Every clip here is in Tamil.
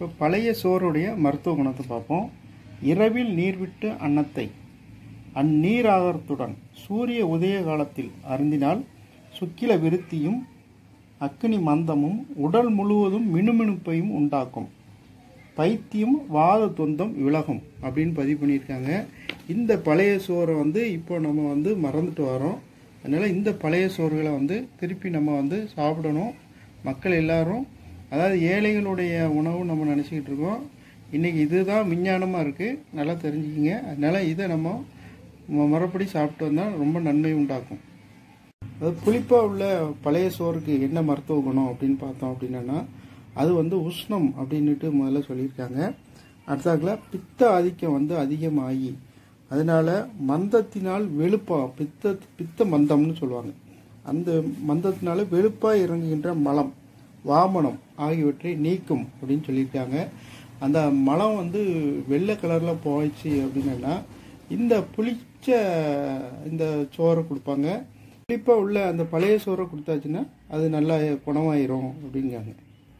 இப்போ பழைய சோறுடைய மருத்துவ குணத்தை பார்ப்போம் இரவில் நீர்விட்டு அன்னத்தை அந்நீராதாரத்துடன் சூரிய உதய காலத்தில் அருந்தினால் சுக்கில விருத்தியும் அக்கினி மந்தமும் உடல் முழுவதும் மினுமினுப்பையும் உண்டாக்கும் பைத்தியம் வாத தொந்தம் விலகும் அப்படின்னு பதிவு பண்ணியிருக்காங்க இந்த பழைய சோறை வந்து இப்போ நம்ம வந்து மறந்துட்டு வரோம் அதனால் இந்த பழைய சோறுகளை வந்து திருப்பி நம்ம வந்து சாப்பிடணும் மக்கள் எல்லாரும் அதாவது ஏழைகளுடைய உணவு நம்ம நினச்சிக்கிட்டு இருக்கோம் இன்றைக்கி இதுதான் விஞ்ஞானமாக இருக்குது நல்லா தெரிஞ்சுக்கிங்க அதனால் இதை நம்ம ம- முறைப்படி சாப்பிட்டு வந்தால் ரொம்ப நன்மை உண்டாக்கும் அதாவது புளிப்பாக உள்ள பழைய சோறுக்கு என்ன மருத்துவ குணம் அப்படின்னு பார்த்தோம் அப்படின்னா அது வந்து உஷ்ணம் அப்படின்னுட்டு முதல்ல சொல்லியிருக்காங்க அடுத்தாக்குல பித்த ஆதிக்கம் வந்து அதிகமாகி அதனால மந்தத்தினால் வெளுப்பா பித்த பித்த மந்தம்னு சொல்லுவாங்க அந்த மந்தத்தினால வெளுப்பாக இறங்குகின்ற மலம் வாமனம் ஆகியவற்றை நீக்கும் அப்படின்னு சொல்லியிருக்காங்க அந்த மலம் வந்து வெள்ளை கலரில் போயிடுச்சு அப்படின்னா இந்த புளிச்ச இந்த சோறை கொடுப்பாங்க புளிப்பாக உள்ள அந்த பழைய சோறை கொடுத்தாச்சுன்னா அது நல்லா குணமாயிரும் அப்படிங்காங்க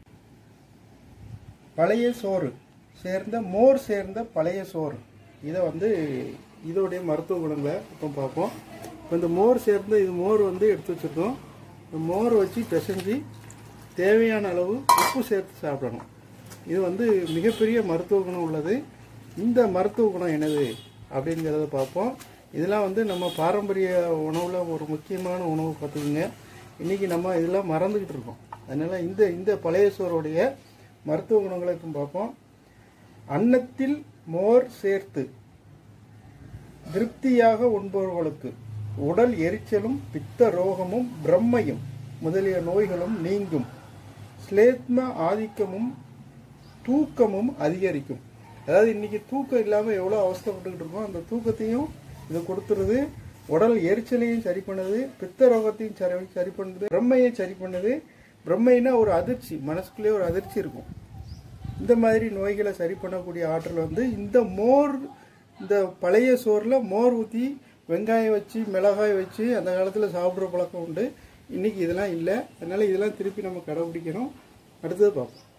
பழைய சோறு சேர்ந்த மோர் சேர்ந்த பழைய சோறு இதை வந்து இதோடைய மருத்துவ குணங்களை இப்போ பார்ப்போம் இப்போ இந்த மோர் சேர்ந்த இது மோர் வந்து எடுத்து வச்சுருக்கோம் இந்த மோர் வச்சு பிசைஞ்சு தேவையான அளவு உப்பு சேர்த்து சாப்பிடணும் இது வந்து மிகப்பெரிய மருத்துவ குணம் உள்ளது இந்த மருத்துவ குணம் என்னது அப்படிங்கிறத பார்ப்போம் இதெல்லாம் வந்து நம்ம பாரம்பரிய உணவில் ஒரு முக்கியமான உணவு பார்த்துக்குங்க இன்றைக்கி நம்ம இதெல்லாம் மறந்துக்கிட்டு இருக்கோம் அதனால் இந்த இந்த பழைய சோறுடைய மருத்துவ குணங்களை இப்போ பார்ப்போம் அன்னத்தில் மோர் சேர்த்து திருப்தியாக உண்பவர்களுக்கு உடல் எரிச்சலும் பித்த ரோகமும் பிரம்மையும் முதலிய நோய்களும் நீங்கும் ஸ்லேத்ம ஆதிக்கமும் தூக்கமும் அதிகரிக்கும் அதாவது இன்னைக்கு தூக்கம் இல்லாமல் எவ்வளோ அவஸ்தைப்பட்டுக்கிட்டு இருக்கோம் அந்த தூக்கத்தையும் இது கொடுத்துருது உடல் எரிச்சலையும் சரி பண்ணுது பித்த ரோகத்தையும் சரி சரி பண்ணுது பிரம்மையை சரி பண்ணுது பிரம்மைனா ஒரு அதிர்ச்சி மனசுக்குள்ளே ஒரு அதிர்ச்சி இருக்கும் இந்த மாதிரி நோய்களை சரி பண்ணக்கூடிய ஆற்றல் வந்து இந்த மோர் இந்த பழைய சோறில் மோர் ஊற்றி வெங்காயம் வச்சு மிளகாய் வச்சு அந்த காலத்தில் சாப்பிட்ற பழக்கம் உண்டு இன்னைக்கு இதெல்லாம் இல்லை அதனால இதெல்லாம் திருப்பி நம்ம கடைபிடிக்கணும் அடுத்தது பார்ப்போம்